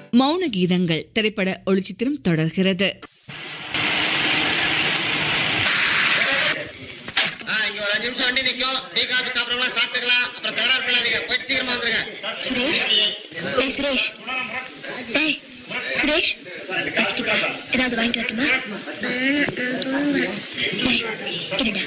மௌன கீதங்கள் திரைப்பட ஒளிச்சித்திரம் தொடர்கிறது ஆ, இங்க ஒரு அஞ்சு நிமிஷம் வண்டி நிக்கும் டீ காபி சாப்பிடலாம் சாப்பிட்டுக்கலாம் அப்புறம் தகராறு பண்ணாதீங்க போயிட்டு சீக்கிரமா வந்துருங்க சுரேஷ் ஏய் சுரேஷ் ஏய் சுரேஷ் ஏதாவது வாங்கிட்டு வரட்டுமா ஏய், இருடா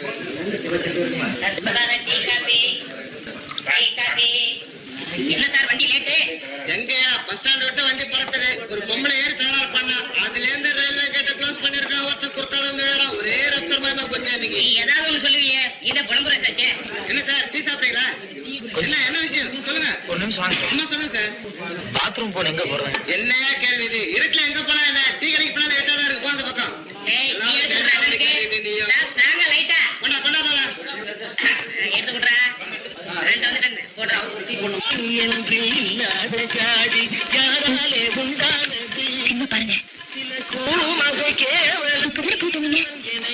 என்ன சார் வண்டி லேட்டு எங்கயா பஸ் ஸ்டாண்ட் விட்டு வண்டி புறப்பட்டது ஒரு பொம்பளை ஏறி தகராறு பண்ணா அதுல இருந்து ரயில்வே கேட்ட க்ளோஸ் பண்ணிருக்கான் ஒருத்தர் குறுக்கால வந்து விழுறான் ஒரே ரப்சர் மயமா போச்சு இன்னைக்கு நீ ஏதாவது ஒண்ணு சொல்லுவீங்க இத புலம்புற சாச்சே என்ன சார் டீ சாப்பிடுறீங்களா என்ன என்ன விஷயம் சொல்லுங்க ஒரு நிமிஷம் வாங்க சும்மா சொல்லுங்க சார் பாத்ரூம் போன எங்க போறேன் என்னையா கேள்வி இது இருட்டுல எங்க போனா என்ன டீ கடைக்கு போனாலும் எட்டா தான் இருக்கு போ அந்த பக்கம் ஏய், நீ எல்லாம் எடுத்து கேட்டா விட்றா அப்படி கேட்டுட்டு எனக்கு. நீயும். சார், ஸ்ட்ராங்கா லைட்டா. கொண்டா கொண்டா போலாம் எடுத்து விட்றா. ரெண்டு வந்துட்டேன். போடுறா. என்று இல்லாத ஜாடி யாராலே உண்டானது சின்ன பாருங்க கூமக கேவல இப்பதானே போயிட்டு வந்தீங்க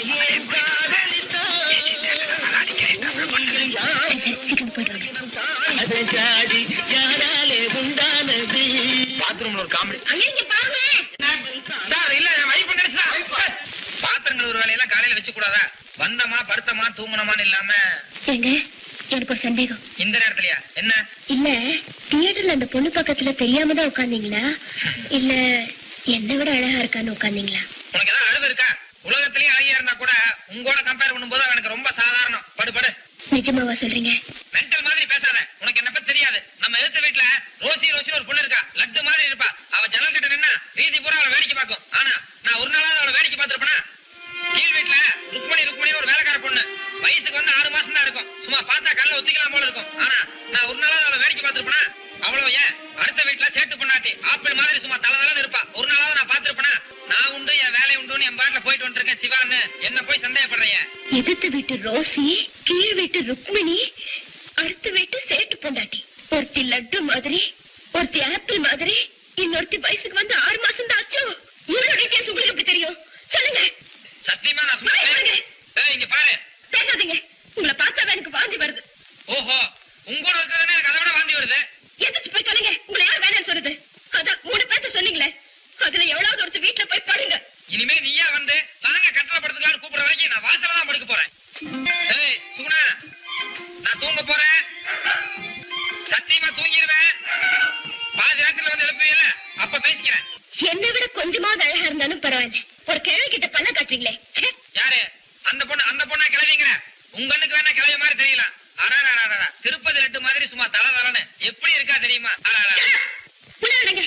சரி, சரி, சீக்கிரம் போயிட்டு வாங்க ஜாடி யாராலே உண்டானது பாத்ரூம்ல ஒரு காமெடி அங்க இங்க பாருங்க. இல்ல நான் வைப் பண்ணிடுச்சா பாத்திரங்கள் ஒரு வேலையெல்லாம் காலையில வச்சு கூடாதா வந்தமா படுத்தமா தூங்குனமான்னு இல்லாம ஏங்க எனக்கு ஒரு சந்தேகம் இந்த நேரத்துலயா என்ன இல்ல தியேட்டர்ல அந்த பொண்ணு பக்கத்துல தெரியாம தான் உட்கார்ந்தீங்களா இல்ல என்னை விட அழகா இருக்கான்னு உட்கார்ந்தீங்களா உனக்கு ஏதாவது அழுது இருக்கா உலகத்திலேயே அழகியா இருந்தா கூட உங்களோட கம்பேர் பண்ணும்போது அவனுக்கு ரொம்ப சாதாரணம் படு படு நிஜமாவா சொல்றீங்க மென்டல் மாதிரி பேசாத உனக்கு என்ன பத்தி தெரியாது நம்ம எதிர்த்த வீட்டுல ரோசி ரோசின்னு ஒரு பொண்ணு இருக்கா லட்டு மாதிரி இருப்பா அவ ஜன்னல் கிட்ட நின்னா வீதி பூரா அவளை வேடிக்கை பார்க்கும் ஆனா நான் ஒரு நாளாவது அவளை வேடிக்கை பார்த்திருப்பேனா கீழ் வீட்டுல ருக்மணி ருக்மணி ஒரு வேலைக்கார பொண்ணு வயசுக்கு வந்து ஆறு மாசம் தான் இருக்கும் சும்மா பார்த்தா கல்ல ஒத்திக்கலாம் போல இருக்கும் ஆனா நான் ஒரு நாளாவது அவளை வேடிக்கை பார்த்திருப்பேனா அவ்வளவு ஏன் அடுத்த வீட்டுல சேட்டு பொண்ணாட்டி ஆப்பிள் மாதிரி சும்மா தலை தலைன்னு இருப்பா ஒரு நாளாவது நான் பார்த்திருப்பேனா நான் உண்டு என் வேலை உண்டுன்னு என் பாட்டுல போயிட்டு வந்துருக்கேன் சிவான்னு என்ன போய் சந்தேகப்படுறீங்க எதிர்த்து வீட்டு ரோசி கீழ் வீட்டு ருக்மிணி அடுத்த வீட்டு சேட்டு பொண்டாட்டி ஒருத்தி லட்டு மாதிரி ஒருத்தி ஆப்பிள் மாதிரி இன்னொருத்தி வயசுக்கு வந்து ஆறு மாசம் தான் ஆச்சோ இவ்வளவு டீட்டெயில்ஸ் உங்களுக்கு எப்படி தெரியும் சொல்லுங்க சத்தியமா நான் சும்மா பயப்படுங்க. ஏய், இங்க பாரு பேசாதீங்க உங்களை பார்த்தா எனக்கு வாந்தி வருது ஓஹோ உங்களோட இருக்கிறதுனா எனக்கு அதை விட வாந்தி வருது எதிர்த்து போய் சொல்லுங்க உங்களை யார் வேணாம்னு சொல்றது அதான் மூணு பேர்த்த சொன்னீங்களே அதுல எவ்வளவு ஒருத்தர் வீட்டுல போய் பாருங்க இனிமே நீயா வந்து வாங்க கட்டளை படுத்துக்கலாம்னு கூப்பிடுற வரைக்கும் நான் வாசல தான் படுக்க போறேன் ஏய் சுகுணா நான் தூங்க போறேன் சத்தியமா தூங்கிடுவேன் பாதி நேரத்துல வந்து எழுப்புவீல அப்ப பேசிக்கிறேன் என்னை விட கொஞ்சமாவது அழகா இருந்தாலும் பரவாயில்ல ஒரு கிழவி கிட்ட பல்ல காட்டுறீங்களே ச்சே. யாரு அந்த பொண்ணு அந்த பொண்ணா கிளவிங்கிற உங்க கண்ணுக்கு வேணா கிளவி மாதிரி தெரியலாம் அடாடா திருப்பதி லட்டு மாதிரி சும்மா தலை தலன்னு எப்படி இருக்கா தெரியுமா அடாடா